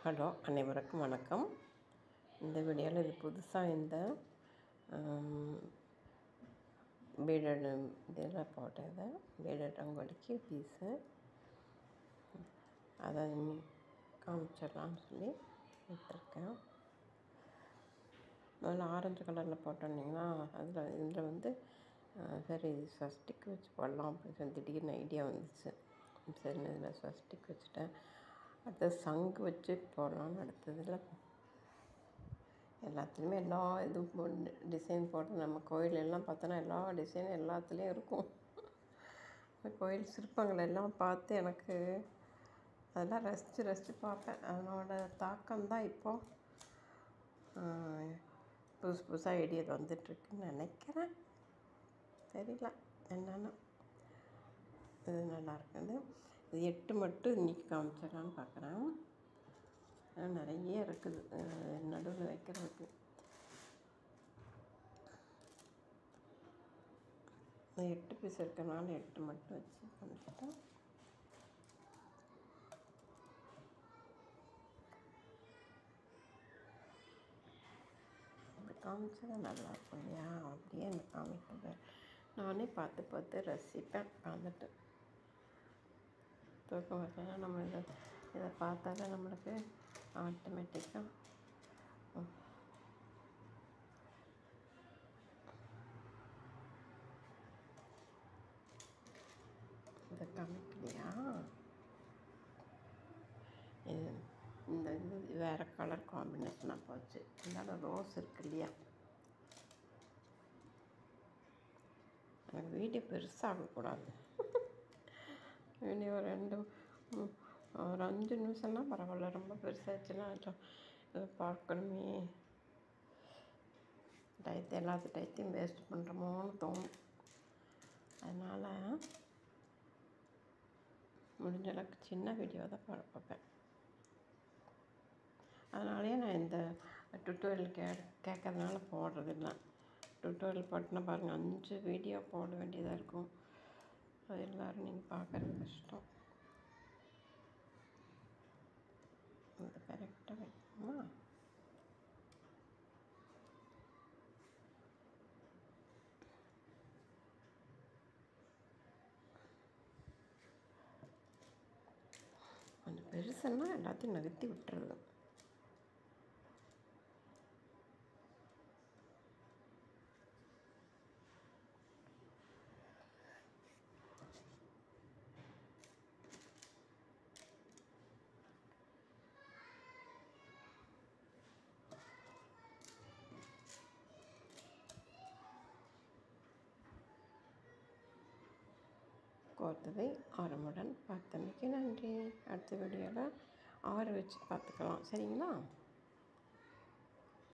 hello அனைவருக்கும் வணக்கம் இந்த வீடியோவில் இது புதுசாக இந்த பீடட் இதில் போட்டது பீடட் ரங்கோலிக்கு பீஸு அதை காமிச்சிடலாம்னு சொல்லி எடுத்துருக்கேன் முதல்ல ஆரஞ்சு கலரில் போட்டோன்னீங்கன்னா அதில் இதில் வந்து சரி ஸ்வஸ்டிக் வச்சு போடலாம் அப்படின்னு சொல்லி திடீர்னு ஐடியா வந்துச்சு சரி நான் இதில் ஸ்வஸ்டிக் வச்சுட்டேன் அடுத்தது சங்கு வச்சு போடலாம்னு அடுத்ததில் எல்லாத்துலேயுமே எல்லா இதுவும் டிசைன் போட்டு நம்ம கோயில் எல்லாம் பார்த்தோன்னா எல்லா டிசைனும் எல்லாத்துலேயும் இருக்கும் கோயில் சிற்பங்கள் எல்லாம் பார்த்து எனக்கு அதெல்லாம் ரசித்து ரசித்து பார்ப்பேன் அதனோட தாக்கம் தான் இப்போது புதுசு புதுசாக ஐடியா வந்துட்டுருக்குன்னு நினைக்கிறேன் தெரியல என்னென்னு இது நல்லா இருக்குது இது எட்டு மட்டும் இன்றைக்கி காமிச்சிடலான்னு பார்க்குறேன் நிறைய இருக்குது நடுவில் வைக்கிறதுக்கு எட்டு பீஸ் இருக்கிறனால எட்டு மட்டும் வச்சு பண்ணிட்டேன் இப்படி காமிச்சா நல்லா இருக்கும் இல்லையா அப்படியே எனக்கு காமிக்கிறது நானே பார்த்து பார்த்து ரசிப்பேன் உட்காந்துட்டு தூக்கம் வரலன்னா நம்ம இதை இதை பார்த்தாலே நம்மளுக்கு ஆட்டோமேட்டிக்காக இதை காமிக்கலையா இது இந்த இது வேறு கலர் காம்பினேஷனாக போச்சு இருந்தாலும் ரோஸ் இருக்கு இல்லையா எனக்கு வீடியோ பெருசாகக்கூடாது வீடியோ ரெண்டு ஒரு அஞ்சு நிமிஷம்னா பரவாயில்ல ரொம்ப பெருசாகிடுச்சுன்னா இதை பார்க்கணுமே டயத்தை எல்லாத்து டயத்தையும் வேஸ்ட் பண்ணுறோமோன்னு தோணும் அதனால் முடிஞ்ச அளவுக்கு சின்ன வீடியோ தான் போட பார்ப்பேன் அதனாலேயே நான் இந்த டுட்டோரியல் கே கேட்கறதுனால போடுறதில்ல டுட்டோரியல் போட்டுனா பாருங்கள் அஞ்சு வீடியோ போட வேண்டியதாக இருக்கும் அது எல்லோரும் நீங்கள் பார்க்குறது கஷ்டம் அது கரெக்டாக வைக்கணுமா கொஞ்சம் பெருசுன்னா எல்லாத்தையும் நகர்த்தி விட்டுறது கோர்த்ததை ஆரம்புடன் பார்த்தமைக்கு நன்றி அடுத்த வீடியோவில் ஆறு வச்சு பார்த்துக்கலாம் சரிங்களா